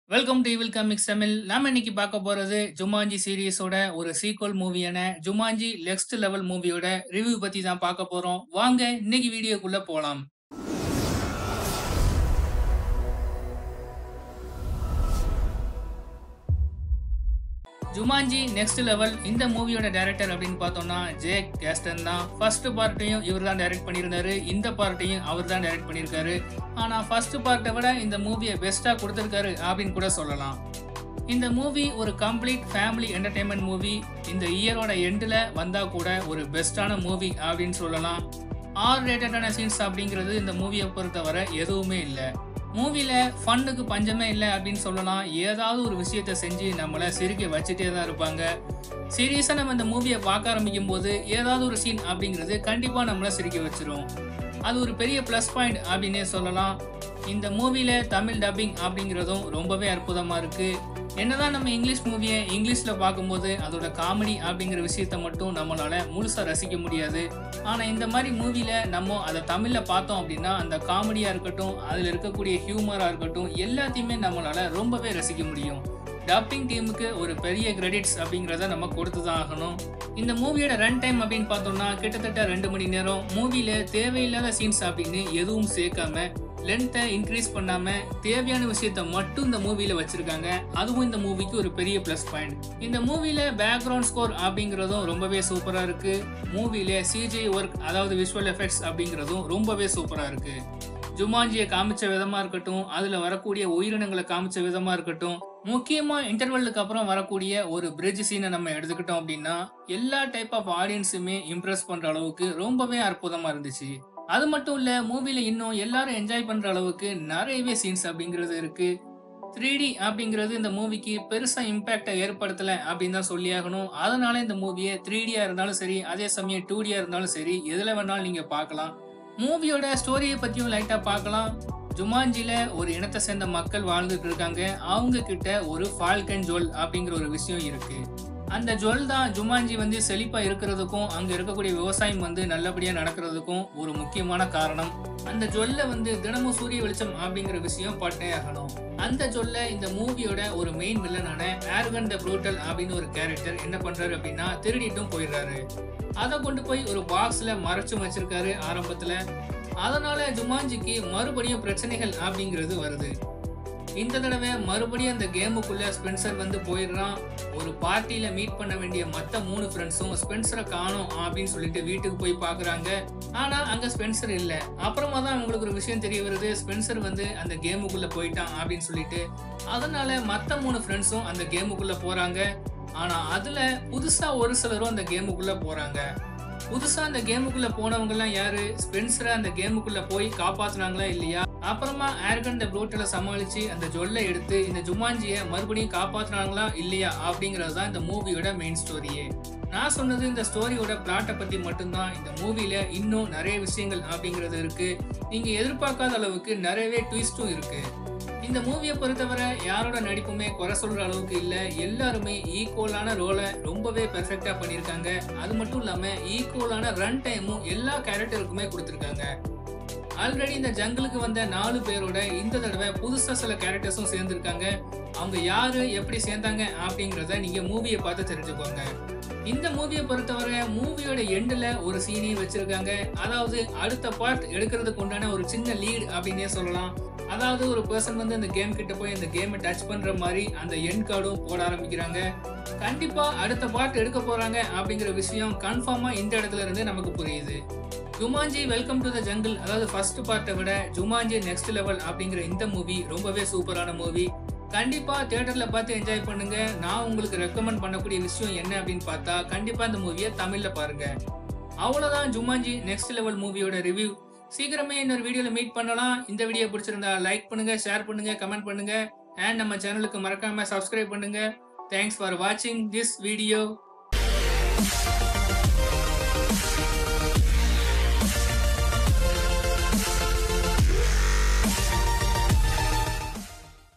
welcome to will comics Tamil நாம இன்னைக்கு பார்க்க போறது ஜுமான்ஜி சீரிஸோட ஒரு சீக்வல் மூவியான ஜுமான்ஜி நெக்ஸ்ட் லெவல் மூவியோட ரிவ்யூ பத்தி தான் பார்க்க போறோம் வாங்க இன்னைக்கு வீடியோக்குள்ள போலாம் ஜுமான்ஜி நெக்ஸ்ட் லெவல் இந்த மூவியோட டைரக்டர் அப்படின்னு பார்த்தோம்னா ஜேக் கேஸ்டன் தான் ஃபர்ஸ்ட் பார்ட்டையும் இவர் தான் டைரக்ட் பண்ணியிருந்தாரு இந்த பார்ட்டையும் அவர் தான் டைரக்ட் பண்ணியிருக்காரு ஆனால் ஃபர்ஸ்ட் பார்ட்டை விட இந்த மூவியை பெஸ்ட்டாக கொடுத்துருக்காரு அப்படின்னு கூட சொல்லலாம் இந்த மூவி ஒரு கம்ப்ளீட் ஃபேமிலி என்டர்டைன்மெண்ட் மூவி இந்த இயரோட எண்டில் வந்தால் கூட ஒரு பெஸ்ட்டான மூவி அப்படின்னு சொல்லலாம் ஆர் ரேட்டடான சீன்ஸ் அப்படிங்கிறது இந்த மூவியை பொறுத்தவரை எதுவுமே இல்லை மூவியில் ஃபன்னுக்கு பஞ்சமே இல்லை அப்படின்னு சொல்லலாம் ஏதாவது ஒரு விஷயத்த செஞ்சு நம்மளை சிரிக்க வச்சுட்டே தான் இருப்பாங்க சீரியஸாக நம்ம இந்த மூவியை பார்க்க ஆரம்பிக்கும் போது ஏதாவது ஒரு சீன் அப்படிங்கிறது கண்டிப்பாக நம்மளை சிரிக்க வச்சிரும் அது ஒரு பெரிய ப்ளஸ் பாயிண்ட் அப்படின்னே சொல்லலாம் இந்த மூவியில் தமிழ் டப்பிங் அப்படிங்கிறதும் ரொம்பவே அற்புதமாக இருக்குது என்னதான் நம்ம இங்கிலீஷ் மூவியை இங்கிலீஷில் பார்க்கும்போது அதோட காமெடி அப்படிங்கிற விஷயத்த மட்டும் நம்மளால முழுசாக ரசிக்க முடியாது ஆனால் இந்த மாதிரி மூவியில் நம்ம அதை தமிழில் பார்த்தோம் அப்படின்னா அந்த காமெடியாக இருக்கட்டும் அதில் இருக்கக்கூடிய ஹியூமராக இருக்கட்டும் எல்லாத்தையுமே நம்மளால ரொம்பவே ரசிக்க முடியும் டப்பிங் டீமுக்கு ஒரு பெரிய கிரெடிட்ஸ் அப்படிங்கிறத நம்ம கொடுத்து தான் ஆகணும் இந்த மூவியோட ரன் டைம் அப்படின்னு பார்த்தோம்னா கிட்டத்தட்ட ரெண்டு மணி நேரம் மூவியில் தேவையில்லாத சீன்ஸ் அப்படின்னு எதுவும் சேர்க்காம லென்த்தை இன்க்ரீஸ் பண்ணாம தேவையான விஷயத்த மட்டும் இந்த மூவில வச்சிருக்காங்க அதுவும் இந்த மூவிக்கு ஒரு பெரிய ப்ளஸ் பாயிண்ட் இந்த மூவில பேக்ரவுண்ட் ஸ்கோர் அப்படிங்கிறதும் ரொம்பவே சூப்பரா இருக்கு மூவில சிஜி ஒர்க் அதாவது விஷுவல் எஃபெக்ட்ஸ் அப்படிங்கிறதும் ரொம்பவே சூப்பரா இருக்கு ஜுமாஞ்சியை காமிச்ச விதமா இருக்கட்டும் அதுல வரக்கூடிய உயிரினங்களை காமிச்ச விதமா இருக்கட்டும் முக்கியமா இன்டர்வலுக்கு அப்புறம் வரக்கூடிய ஒரு பிரிட்ஜ் சீனை நம்ம எடுத்துக்கிட்டோம் அப்படின்னா எல்லா டைப் ஆஃப் ஆடியன்ஸுமே இம்ப்ரெஸ் பண்ற அளவுக்கு ரொம்பவே அற்புதமா இருந்துச்சு அது மட்டும் இல்ல மூவில இன்னும் எல்லாரும் என்ஜாய் பண்ற அளவுக்கு நிறையவே சீன்ஸ் அப்படிங்கிறது இருக்கு த்ரீ டி அப்படிங்கிறது இந்த மூவிக்கு பெருசா இம்பாக்டை ஏற்படுத்தல அப்படின்னு தான் சொல்லியாகணும் அதனால இந்த மூவியை த்ரீ டியா இருந்தாலும் சரி அதே சமயம் டூ டியா இருந்தாலும் சரி எதுல வேணாலும் நீங்க பார்க்கலாம் மூவியோட ஸ்டோரியை பத்தியும் லைட்டா பார்க்கலாம் ஜுமான்ஜில ஒரு இனத்தை சேர்ந்த மக்கள் வாழ்ந்துட்டு இருக்காங்க அவங்க கிட்ட ஒரு ஃபால்கன் ஜுவல் அப்படிங்கிற ஒரு விஷயம் இருக்கு அந்த ஜுவல் தான் ஜுமான்ஜி வந்து செழிப்பா இருக்கிறதுக்கும் அங்க இருக்கக்கூடிய விவசாயம் வந்து நல்லபடியா நடக்கிறதுக்கும் ஒரு முக்கியமான காரணம் அந்த ஜுவல்ல வந்து தினமும் சூரிய வெளிச்சம் அப்படிங்கிற விஷயம் பட்டே ஆகணும் அந்த ஜொல்ல இந்த மூவியோட ஒரு மெயின் வில்லனான ஆர்கன் த ப்ரூட்டல் அப்படின்னு ஒரு கேரக்டர் என்ன பண்றாரு அப்படின்னா திருடிட்டும் போயிடுறாரு அதை கொண்டு போய் ஒரு பாக்ஸ்ல மறைச்சும் வச்சிருக்காரு ஆரம்பத்துல அதனால ஜுமான்ஜிக்கு மறுபடியும் பிரச்சனைகள் அப்படிங்கிறது வருது இந்த தடவை மறுபடியும் அந்த கேமுக்குள்ள ஸ்பென்சர் வந்து போயிடுறான் ஒரு பார்ட்டியில மீட் பண்ண வேண்டிய மத்த மூணு ஃப்ரெண்ட்ஸும் ஸ்பென்சரை காணோம் அப்படின்னு சொல்லிட்டு வீட்டுக்கு போய் பாக்குறாங்க ஆனா அங்க ஸ்பென்சர் இல்ல அப்புறமா தான் அவங்களுக்கு ஒரு விஷயம் தெரிய வருது ஸ்பென்சர் வந்து அந்த கேமுக்குள்ள போயிட்டான் அப்படின்னு சொல்லிட்டு அதனால மத்த மூணு ஃப்ரெண்ட்ஸும் அந்த கேமுக்குள்ள போறாங்க ஆனா அதுல புதுசா ஒரு சிலரும் அந்த கேமுக்குள்ள போறாங்க புதுசா அந்த கேமுக்குள்ள போனவங்க எல்லாம் யாரு ஸ்பென்சரை அந்த கேமுக்குள்ள போய் காப்பாத்துனாங்களா இல்லையா அப்புறமா ஏர்கன் த ப்ரூட்டலை சமாளிச்சு அந்த ஜொல்லை எடுத்து இந்த ஜுமான்ஜியை மறுபடியும் காப்பாத்துனாங்களா இல்லையா அப்படிங்கிறது தான் இந்த மூவியோட மெயின் ஸ்டோரியே நான் சொன்னது இந்த ஸ்டோரியோட பிளாட்டை பத்தி மட்டும்தான் இந்த மூவில இன்னும் நிறைய விஷயங்கள் அப்படிங்கிறது இருக்கு நீங்க எதிர்பார்க்காத அளவுக்கு நிறையவே ட்விஸ்டும் இருக்கு இந்த மூவியை பொறுத்தவரை யாரோட நடிப்புமே குறை சொல்ற அளவுக்கு இல்ல எல்லாருமே ஈக்குவலான ரோலை ரொம்பவே பெர்ஃபெக்டா பண்ணியிருக்காங்க அது மட்டும் இல்லாம ஈக்குவலான ரன் டைமும் எல்லா கேரக்டருக்குமே கொடுத்துருக்காங்க ஆல்ரெடி இந்த ஜங்கிளுக்கு வந்த நாலு பேரோட இந்த தடவை புதுசா சில கேரக்டர்ஸும் சேர்ந்திருக்காங்க அவங்க யாரு எப்படி சேர்ந்தாங்க அப்படிங்கிறத நீங்க மூவியை பார்த்து தெரிஞ்சுக்கோங்க இந்த மூவியை பொறுத்தவரை மூவியோட எண்டில் ஒரு சீனி வச்சிருக்காங்க அதாவது அடுத்த பார்ட் எடுக்கிறதுக்கு உண்டான ஒரு சின்ன லீட் அப்படின்னே சொல்லலாம் அதாவது ஒரு பர்சன் வந்து அந்த கேம் கிட்ட போய் அந்த கேமை டச் பண்ற மாதிரி அந்த எண்ட் கார்டும் போட ஆரம்பிக்கிறாங்க கண்டிப்பா அடுத்த பார்ட் எடுக்க போறாங்க அப்படிங்கிற விஷயம் கன்ஃபார்மா இந்த இடத்துல இருந்து நமக்கு புரியுது Jumanji welcome to the jungle அதாவது ஃபர்ஸ்ட் பார்ட்டை விட ஜுமான்ஜி நெக்ஸ்ட் லெவல் அப்படிங்கிற இந்த மூவி ரொம்பவே சூப்பரான மூவி கண்டிப்பா தியேட்டர்ல பார்த்து என்ஜாய் பண்ணுங்க நான் உங்களுக்கு ரெக்கமெண்ட் பண்ணக்கூடிய விஷயம் என்ன அப்படின்னு பார்த்தா கண்டிப்பா இந்த மூவியை தமிழ்ல பாருங்க அவ்வளவுதான் ஜுமான்ஜி நெக்ஸ்ட் லெவல் மூவியோட ரிவ்யூ சீக்கிரமே இன்னொரு வீடியோல மீட் பண்ணலாம் இந்த வீடியோ பிடிச்சிருந்தா லைக் பண்ணுங்க ஷேர் பண்ணுங்க கமெண்ட் பண்ணுங்க அண்ட் நம்ம சேனலுக்கு மறக்காம சப்ஸ்கிரைப் பண்ணுங்க தேங்க்ஸ் ஃபார் வாட்சிங் திஸ் வீடியோ